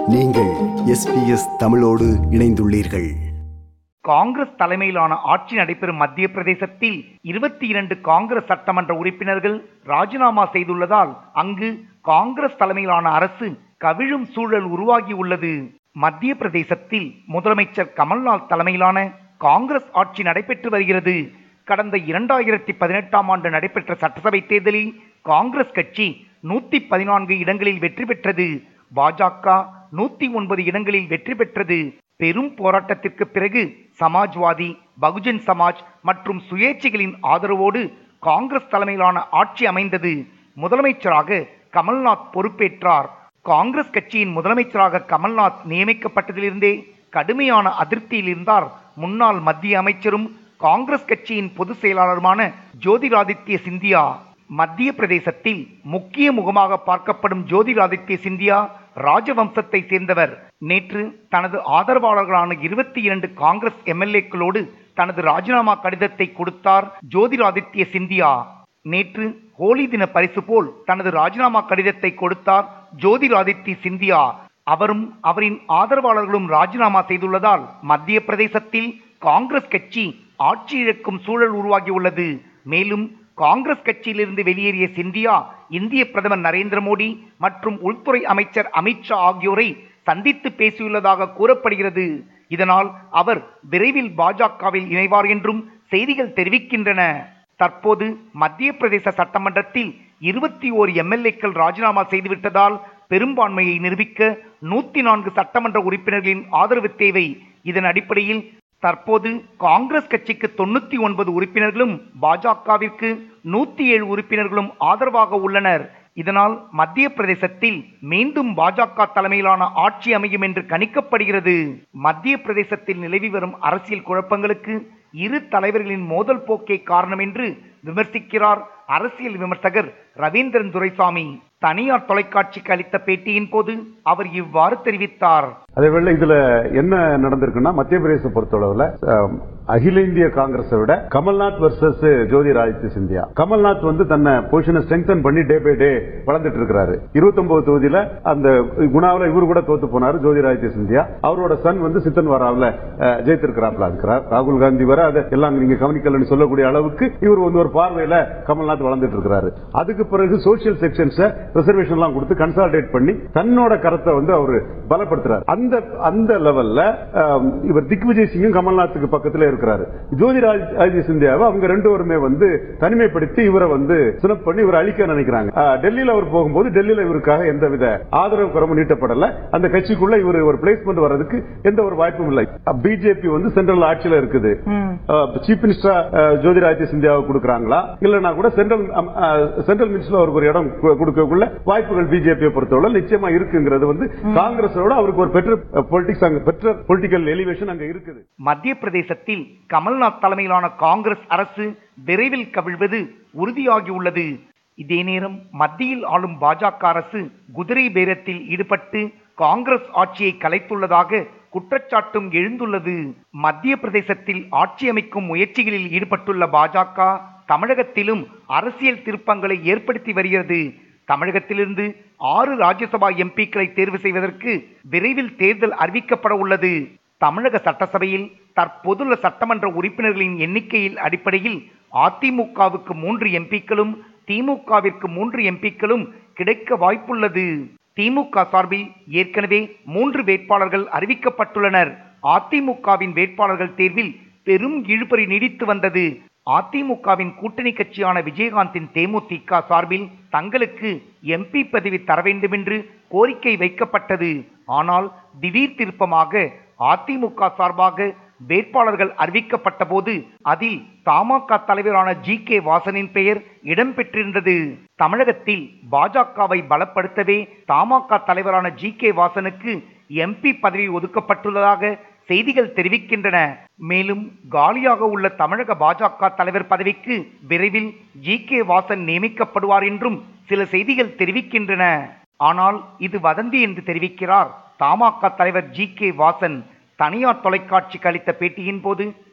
நீங்கள் எஸ்பிஎஸ் தமிழோடு இணைந்துள்ளீர்கள் காங்கிரஸ் தலைமையிலான ஆட்சி நடைபெறும் மத்திய பிரதேசத்தில் இருபத்தி இரண்டு காங்கிரஸ் சட்டமன்ற உறுப்பினர்கள் ராஜினாமா செய்துள்ளதால் அங்கு காங்கிரஸ் தலைமையிலான அரசு கவிழும் சூழல் உருவாகியுள்ளது மத்திய பிரதேசத்தில் முதலமைச்சர் கமல்நாத் தலைமையிலான காங்கிரஸ் ஆட்சி நடைபெற்று வருகிறது கடந்த இரண்டாயிரத்தி பதினெட்டாம் ஆண்டு நடைபெற்ற சட்டசபை தேர்தலில் காங்கிரஸ் கட்சி நூத்தி பதினான்கு இடங்களில் வெற்றி பெற்றது பாஜக நூத்தி ஒன்பது இடங்களில் வெற்றி பெற்றது பெரும் போராட்டத்திற்கு பிறகு சமாஜ்வாதி பகுஜன் சமாஜ் மற்றும் சுயேட்சைகளின் ஆதரவோடு காங்கிரஸ் தலைமையிலான ஆட்சி அமைந்தது முதலமைச்சராக கமல்நாத் பொறுப்பேற்றார் காங்கிரஸ் கட்சியின் முதலமைச்சராக கமல்நாத் நியமிக்கப்பட்டதிலிருந்தே கடுமையான அதிருப்தியில் இருந்தார் முன்னாள் மத்திய அமைச்சரும் காங்கிரஸ் கட்சியின் பொதுச் செயலாளருமான ஜோதிராதித்ய சிந்தியா மத்திய பிரதேசத்தில் முக்கிய முகமாக பார்க்கப்படும் ஜோதிராதித்ய சிந்தியா ராஜவம்சத்தை சேர்ந்தவர் நேற்று தனது ஆதரவாளர்களான இருபத்தி இரண்டு காங்கிரஸ் எம்எல்ஏக்களோடு தனது ராஜினாமா கடிதத்தை கொடுத்தார் ஜோதிராதித்ய சிந்தியா நேற்று ஹோலி தின பரிசு போல் தனது ராஜினாமா கடிதத்தை கொடுத்தார் ஜோதிராதித்ய சிந்தியா அவரும் அவரின் ஆதரவாளர்களும் ராஜினாமா செய்துள்ளதால் மத்திய பிரதேசத்தில் காங்கிரஸ் கட்சி ஆட்சி இழக்கும் சூழல் உருவாகியுள்ளது மேலும் காங்கிரஸ் கட்சியிலிருந்து வெளியேறிய சிந்தியா இந்திய பிரதமர் நரேந்திர மோடி மற்றும் உள்துறை அமைச்சர் அமித்ஷா ஆகியோரை சந்தித்து பேசியுள்ளதாக கூறப்படுகிறது இதனால் அவர் விரைவில் பாஜகவில் இணைவார் என்றும் செய்திகள் தெரிவிக்கின்றன தற்போது மத்திய பிரதேச சட்டமன்றத்தில் இருபத்தி ஓரு எம்எல்ஏக்கள் ராஜினாமா செய்துவிட்டதால் பெரும்பான்மையை நிரூபிக்க நூத்தி நான்கு சட்டமன்ற உறுப்பினர்களின் ஆதரவு தேவை இதன் அடிப்படையில் தற்போது காங்கிரஸ் கட்சிக்கு தொண்ணூத்தி ஒன்பது உறுப்பினர்களும் பாஜகவிற்கு நூத்தி ஏழு உறுப்பினர்களும் ஆதரவாக உள்ளனர் இதனால் மத்திய பிரதேசத்தில் மீண்டும் பாஜக தலைமையிலான ஆட்சி அமையும் என்று கணிக்கப்படுகிறது மத்திய பிரதேசத்தில் நிலவி வரும் அரசியல் குழப்பங்களுக்கு இரு தலைவர்களின் மோதல் போக்கே காரணம் என்று விமர்சிக்கிறார் அரசியல் விமர்சகர் ரவீந்திரன் துரைசாமி தனியார் தொலைக்காட்சிக்கு அளித்த பேட்டியின் போது அவர் இவ்வாறு தெரிவித்தார் அதேவேளை இதுல என்ன நடந்திருக்குன்னா மத்திய பிரதேச பொறுத்தளவுல அஹ், அகில இந்திய காங்கிரஸை விட கமல்நாத் வர்சஸ் ஜோதிராதித்ய சிந்தியா கமல்நாத் வந்து தன்னை பொசிஷனை ஸ்ட்ரெங்தன் பண்ணி டே பை டே வளர்ந்துட்டு இருக்கிறாரு 29 தொகுதியில அந்த குணாவில் இவரு கூட தோத்து போனாரு ஜோதிராதித்ய சிந்தியா அவரோட சன் வந்து சித்தன் வராவில் ஜெயித்திருக்கிறாப்ல இருக்கிறார் ராகுல் காந்தி வர அதை எல்லாம் நீங்க கவனிக்கலன்னு சொல்லக்கூடிய அளவுக்கு இவர் வந்து ஒரு பார்வையில கமல்நாத் வளர்ந்துட்டு இருக்கிறாரு அதுக்கு பிறகு சோசியல் செக்ஷன்ஸ் ரிசர்வேஷன் எல்லாம் கொடுத்து கன்சால்டேட் பண்ணி தன்னோட கருத்தை வந்து அவர் பலப்படுத்துறாரு அந்த அந்த லெவல்ல ஆம், இவர் திக்விஜய் சிங்கும் கமல்நாத்துக்கு பக்கத்துல இருக்கிறாரு ஜோதிராஜ் ஆதித்ய சிந்தியாவை அவங்க ரெண்டு பேருமே வந்து தனிமைப்படுத்தி இவரை வந்து சினப் பண்ணி இவரை அழிக்க நினைக்கிறாங்க ஆ, டெல்லியில அவர் போகும்போது டெல்லியில இவருக்காக எந்தவித ஆதரவு குறமும் நீட்டப்படல அந்த கட்சிக்குள்ள இவர் ஒரு பிளேஸ்மெண்ட் வர்றதுக்கு எந்த ஒரு வாய்ப்பும் இல்லை பிஜேபி வந்து சென்ட்ரல் ஆட்சியில இருக்குது சீஃப் மினிஸ்டர் ஜோதிராதித்ய சிந்தியாவை கொடுக்கறாங்களா இல்லனா கூட சென்ட்ரல் சென்ட்ரல் மினிஸ்டர் அவருக்கு ஒரு இடம் கு- கொடுக்கக்குள்ள வாய்ப்புகள் பிஜேபியை பொறுத்தவரை நிச்சயமா இருக்குங்கிறது வந்து காங்கிரஸோட அவருக்கு ஒரு பெற்ற பொலிட்டிக்ஸ் அங்க பெற்ற பொலிட்டிக்கல் எலிவேஷன் அங்க இருக்குது மத்திய பிரதேசத்தில் கமல்நாத் தலைமையிலான காங்கிரஸ் அரசு விரைவில் கவிழ்வது உறுதியாகியுள்ளது இதே நேரம் மத்தியில் ஆளும் பாஜக அரசு குதிரை பேரத்தில் ஈடுபட்டு காங்கிரஸ் ஆட்சியை கலைத்துள்ளதாக குற்றச்சாட்டும் எழுந்துள்ளது மத்திய பிரதேசத்தில் ஆட்சி அமைக்கும் முயற்சிகளில் ஈடுபட்டுள்ள பாஜக தமிழகத்திலும் அரசியல் திருப்பங்களை ஏற்படுத்தி வருகிறது தமிழகத்திலிருந்து ஆறு ராஜ்யசபா எம்பிக்களை தேர்வு செய்வதற்கு விரைவில் தேர்தல் அறிவிக்கப்பட உள்ளது தமிழக சட்டசபையில் தற்போதுள்ள சட்டமன்ற உறுப்பினர்களின் எண்ணிக்கையில் அடிப்படையில் அதிமுகவுக்கு மூன்று எம்பிக்களும் திமுகவிற்கு மூன்று எம்பிக்களும் கிடைக்க வாய்ப்புள்ளது திமுக சார்பில் ஏற்கனவே மூன்று வேட்பாளர்கள் அறிவிக்கப்பட்டுள்ளனர் அதிமுகவின் வேட்பாளர்கள் தேர்வில் பெரும் இழுபறி நீடித்து வந்தது அதிமுகவின் கூட்டணி கட்சியான விஜயகாந்தின் தேமுதிக சார்பில் தங்களுக்கு எம்பி பதவி தர வேண்டும் என்று கோரிக்கை வைக்கப்பட்டது ஆனால் திடீர் திருப்பமாக அதிமுக சார்பாக வேட்பாளர்கள் அறிவிக்கப்பட்ட போது அதில் தமாக தலைவரான ஜி கே வாசனின் பெயர் இடம்பெற்றிருந்தது தமிழகத்தில் பாஜகவை பலப்படுத்தவே தமாக தலைவரான ஜி கே வாசனுக்கு எம்பி பதவி ஒதுக்கப்பட்டுள்ளதாக செய்திகள் தெரிவிக்கின்றன மேலும் காலியாக உள்ள தமிழக பாஜக தலைவர் பதவிக்கு விரைவில் ஜி கே வாசன் நியமிக்கப்படுவார் என்றும் சில செய்திகள் தெரிவிக்கின்றன ஆனால் இது வதந்தி என்று தெரிவிக்கிறார் தமாக தலைவர் ஜி கே வாசன் தனியார் தொலைக்காட்சிக்கு அளித்த பேட்டியின் போது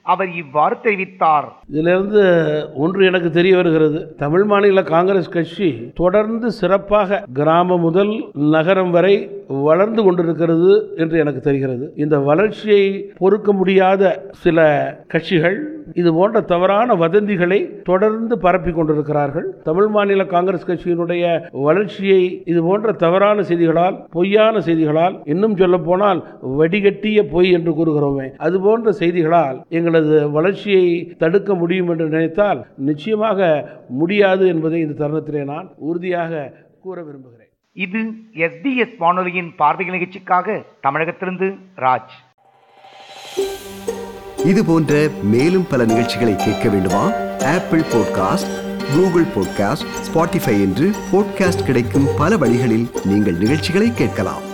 அவர் இவ்வாறு தெரிவித்தார் இதிலிருந்து ஒன்று எனக்கு தெரிய வருகிறது தமிழ் மாநில காங்கிரஸ் கட்சி தொடர்ந்து சிறப்பாக கிராமம் முதல் நகரம் வரை வளர்ந்து கொண்டிருக்கிறது என்று எனக்கு தெரிகிறது இந்த வளர்ச்சியை பொறுக்க முடியாத சில கட்சிகள் இது போன்ற தவறான வதந்திகளை தொடர்ந்து பரப்பி கொண்டிருக்கிறார்கள் தமிழ் மாநில காங்கிரஸ் கட்சியினுடைய வளர்ச்சியை இது போன்ற தவறான செய்திகளால் பொய்யான செய்திகளால் இன்னும் சொல்ல போனால் வடிகட்டிய பொய் என்று கூறுகிறோமே அது போன்ற செய்திகளால் எங்களது வளர்ச்சியை தடுக்க முடியும் என்று நினைத்தால் நிச்சயமாக முடியாது என்பதை இந்த தருணத்திலே நான் உறுதியாக கூற விரும்புகிறேன் இது எஸ்பிஎஸ் வானொலியின் பார்வை நிகழ்ச்சிக்காக தமிழகத்திலிருந்து ராஜ் இது போன்ற மேலும் பல நிகழ்ச்சிகளை கேட்க வேண்டுமா Apple podcast Google podcast Spotify என்று பாட்காஸ்ட் கிடைக்கும் பல வழிகளில் நீங்கள் நிகழ்ச்சிகளை கேட்கலாம்